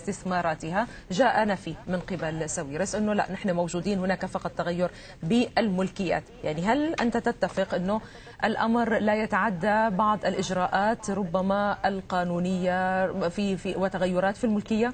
استثماراتها جاء نفي من قبل ساويرس أنه لا نحن موجودين هناك فقط تغير بالملكيات يعني هل أنت تتفق أنه الأمر لا يتعدى بعض الإجراءات ربما القانونية في, في وتغيرات في الملكية؟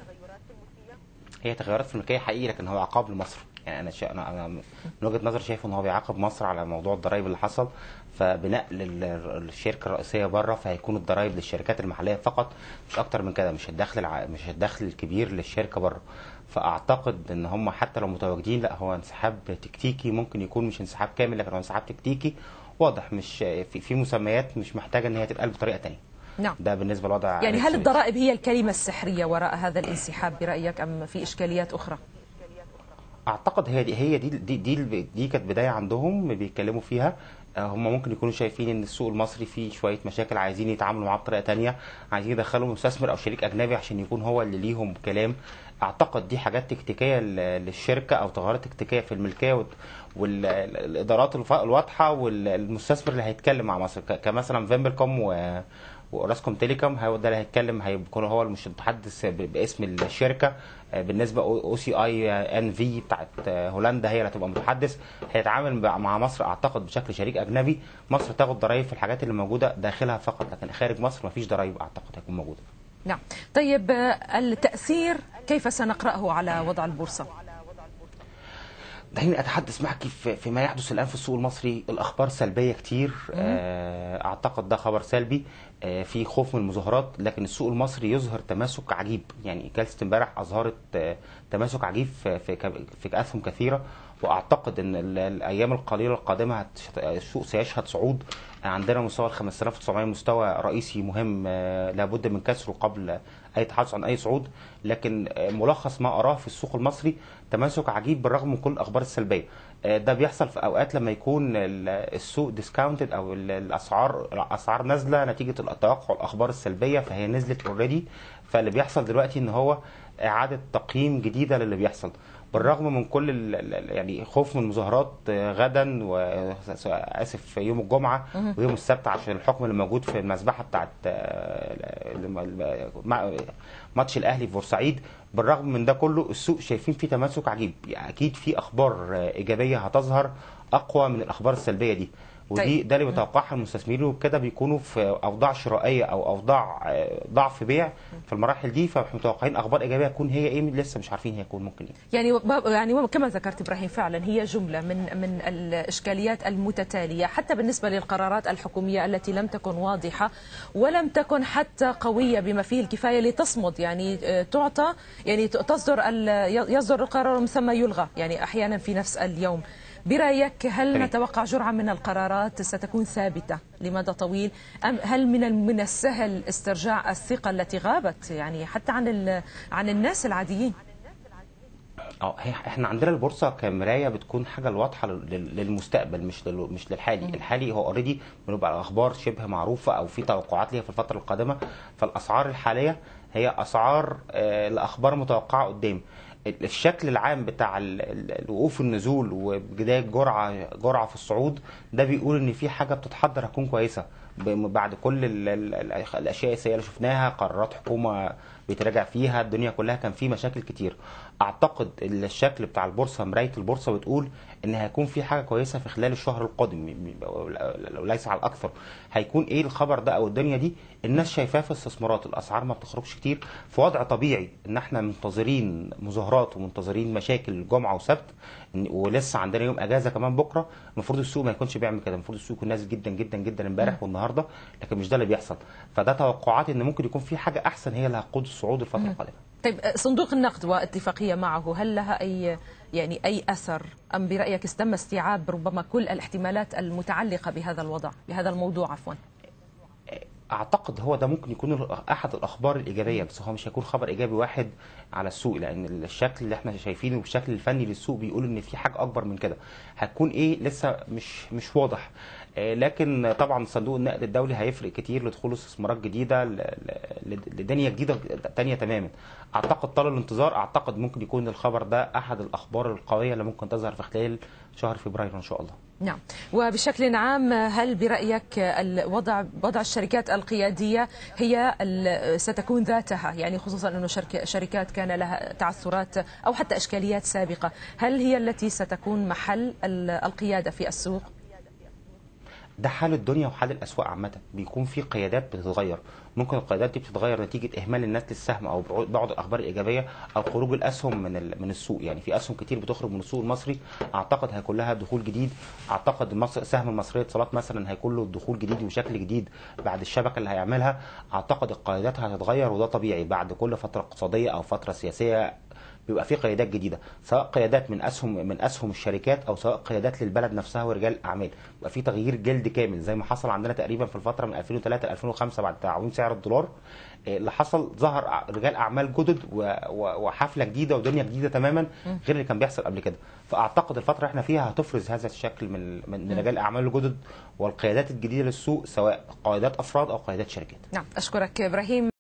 هي تغيرات في الملكيه حقيقي لكن هو عقاب لمصر يعني انا شا... انا أنا من وجهه نظري شايف ان هو بيعاقب مصر على موضوع الضرائب اللي حصل فبنقل ال- الشركه الرئيسيه بره فهيكون الضرائب للشركات المحليه فقط مش اكتر من كده مش الدخل الع... مش الدخل الكبير للشركه بره فاعتقد ان هم حتى لو متواجدين لا هو انسحاب تكتيكي ممكن يكون مش انسحاب كامل لكن هو انسحاب تكتيكي واضح مش في, في مسميات مش محتاجه ان هي تتقال بطريقه تانية نعم ده بالنسبه لوضع يعني هل سويس. الضرائب هي الكلمة السحرية وراء هذا الانسحاب برأيك أم في إشكاليات أخرى؟ اعتقد هي دي هي دي دي دي, دي كانت بدايه عندهم بيتكلموا فيها آه، هم ممكن يكونوا شايفين ان السوق المصري فيه شويه مشاكل عايزين يتعاملوا معاه بطريقه تانية عايزين يدخلوا مستثمر او شريك اجنبي عشان يكون هو اللي ليهم كلام اعتقد دي حاجات تكتيكيه ل- للشركه او تغيرات تكتيكيه في الملكيه والادارات الواضحه والمستثمر اللي هيتكلم مع مصر ك- كمثلا فيمبلكوم و وراسكوم تيليكوم هو ده اللي هيتكلم هيكون هو المش- المتحدث ب- باسم الشركه آه، بالنسبه او سي اي ان في بتاعت آه، هولندا هي اللي هتبقى متحدث هيتعامل مع- مع مصر اعتقد بشكل شريك اجنبي مصر تاخد ضرائب في الحاجات اللي موجوده داخلها فقط لكن خارج مصر مفيش ضرائب اعتقد هيكون موجوده نعم طيب آه، التأثير كيف سنقرأه على وضع البورصة؟ دعيني اتحدث معك في فيما يحدث الان في السوق المصري الاخبار سلبيه كتير آه، اعتقد ده خبر سلبي آه، في خوف من المظاهرات لكن السوق المصري يظهر تماسك عجيب يعني جلسه امبارح اظهرت آه، تماسك عجيب في في ك- في اسهم كثيره واعتقد ان ال- الايام القليله القادمه هت- السوق سيشهد صعود عندنا مستوى ال 5900 مستوى رئيسي مهم آه، لابد من كسره قبل اي تحدث عن اي صعود لكن آه، ملخص ما اراه في السوق المصري تماسك عجيب بالرغم من كل الاخبار السلبيه آه، ده بيحصل في اوقات لما يكون ال- السوق ديسكاونتد او ال- الاسعار الاسعار نازله نتيجه التوقع الاخبار السلبيه فهي نزلت اوريدي فاللي بيحصل دلوقتي ان هو اعاده تقييم جديده للي بيحصل بالرغم من كل ال- ال- يعني خوف من المظاهرات آه، غدا واسف يوم الجمعه ويوم السبت عشان الحكم اللي موجود في المذبحه بتاعت آه، الم- الم- مع- ماتش الاهلي في بورسعيد بالرغم من ده كله السوق شايفين فيه تماسك عجيب يعني اكيد في اخبار آه، ايجابيه هتظهر اقوى من الاخبار السلبيه دي ودي طيب. ده اللي بيتوقعها المستثمرين وبكده بيكونوا في اوضاع شرائيه او اوضاع آه، ضعف بيع في المراحل دي فمتوقعين اخبار ايجابيه تكون هي ايه لسه مش عارفين هي تكون ممكن ايه يعني وب- يعني كما ذكرت ابراهيم فعلا هي جمله من من الاشكاليات المتتاليه حتى بالنسبه للقرارات الحكوميه التي لم تكن واضحه ولم تكن حتى قويه بما فيه الكفايه لتصمد يعني آه، تعطى يعني تصدر ال- يصدر القرار من ثم يلغى يعني احيانا في نفس اليوم برايك هل تمام. نتوقع جرعه من القرارات ستكون ثابته لمدى طويل ام هل من ال- من السهل استرجاع الثقه التي غابت يعني حتى عن ال- عن الناس العاديين اه هي احنا عندنا البورصه كمرايه بتكون حاجه الواضحه لل- للمستقبل مش لل- مش للحالي الحالي هو اوريدي بنبقى الاخبار شبه معروفه او في توقعات ليها في الفتره القادمه فالاسعار الحاليه هي اسعار آه، لاخبار متوقعه قدام ال- الشكل العام بتاع ال- ال- الوقوف النزول وبدايه جرعه جرعه في الصعود ده بيقول ان في حاجه بتتحضر هتكون كويسه ب- بعد كل ال- ال- ال- الاشياء السيئه اللي شفناها قرارات حكومه بيتراجع فيها الدنيا كلها كان في مشاكل كتير اعتقد الشكل بتاع البورصه مرايه البورصه بتقول ان هيكون في حاجه كويسه في خلال الشهر القادم م- م- ليس على الاكثر هيكون ايه الخبر ده او الدنيا دي الناس شايفاه في استثمارات الاسعار ما بتخرجش كتير في وضع طبيعي ان احنا منتظرين مظاهرات ومنتظرين مشاكل جمعه وسبت إن- ولسه عندنا يوم اجازه كمان بكره المفروض السوق ما يكونش بيعمل كده المفروض السوق يكون نازل جدا جدا جدا امبارح والنهارده لكن مش ده اللي بيحصل فده توقعاتي ان ممكن يكون في حاجه احسن هي اللي هتقود الصعود الفتره القادمه طيب صندوق النقد واتفاقية معه هل لها أي يعني أي أثر أم برأيك تم استيعاب ربما كل الاحتمالات المتعلقة بهذا الوضع بهذا الموضوع عفوا اعتقد هو ده ممكن يكون ال- احد الاخبار الايجابيه بس هو مش هيكون خبر ايجابي واحد على السوق لان الشكل اللي احنا شايفينه بالشكل الفني للسوق بيقول ان في حاجه اكبر من كده هتكون ايه لسه مش مش واضح آه، لكن طبعا صندوق النقد الدولي هيفرق كتير لدخول استثمارات جديده ل- ل- لدنيا جديده تانية تماما اعتقد طال الانتظار اعتقد ممكن يكون الخبر ده احد الاخبار القويه اللي ممكن تظهر في خلال شهر فبراير ان شاء الله نعم وبشكل عام هل برأيك الوضع وضع الشركات القيادية هي ال- ستكون ذاتها يعني خصوصا أنه شركة شركات كان لها تعثرات أو حتى إشكاليات سابقة هل هي التي ستكون محل ال- القيادة في السوق؟ ده حال الدنيا وحال الاسواق عامه بيكون في قيادات بتتغير ممكن القيادات دي بتتغير نتيجه اهمال الناس للسهم او بعد- بعض الاخبار الايجابيه او خروج الاسهم من ال- من السوق يعني في اسهم كتير بتخرج من السوق المصري اعتقد هيكون لها دخول جديد اعتقد مصر سهم المصريه اتصالات مثلا هيكون له دخول جديد وشكل جديد بعد الشبكه اللي هيعملها اعتقد القيادات هتتغير وده طبيعي بعد كل فتره اقتصاديه او فتره سياسيه بيبقى في قيادات جديده سواء قيادات من اسهم من اسهم الشركات او سواء قيادات للبلد نفسها ورجال الاعمال بيبقى في تغيير جلد كامل زي ما حصل عندنا تقريبا في الفتره من 2003 ل 2005 بعد تعويم سعر الدولار إيه اللي حصل ظهر ع- رجال اعمال جدد و- و- وحفله جديده ودنيا جديده تماما غير اللي كان بيحصل قبل كده فاعتقد الفتره اللي احنا فيها هتفرز هذا الشكل من من من رجال الاعمال الجدد والقيادات الجديده للسوق سواء قيادات افراد او قيادات شركات نعم أشكرك إبراهيم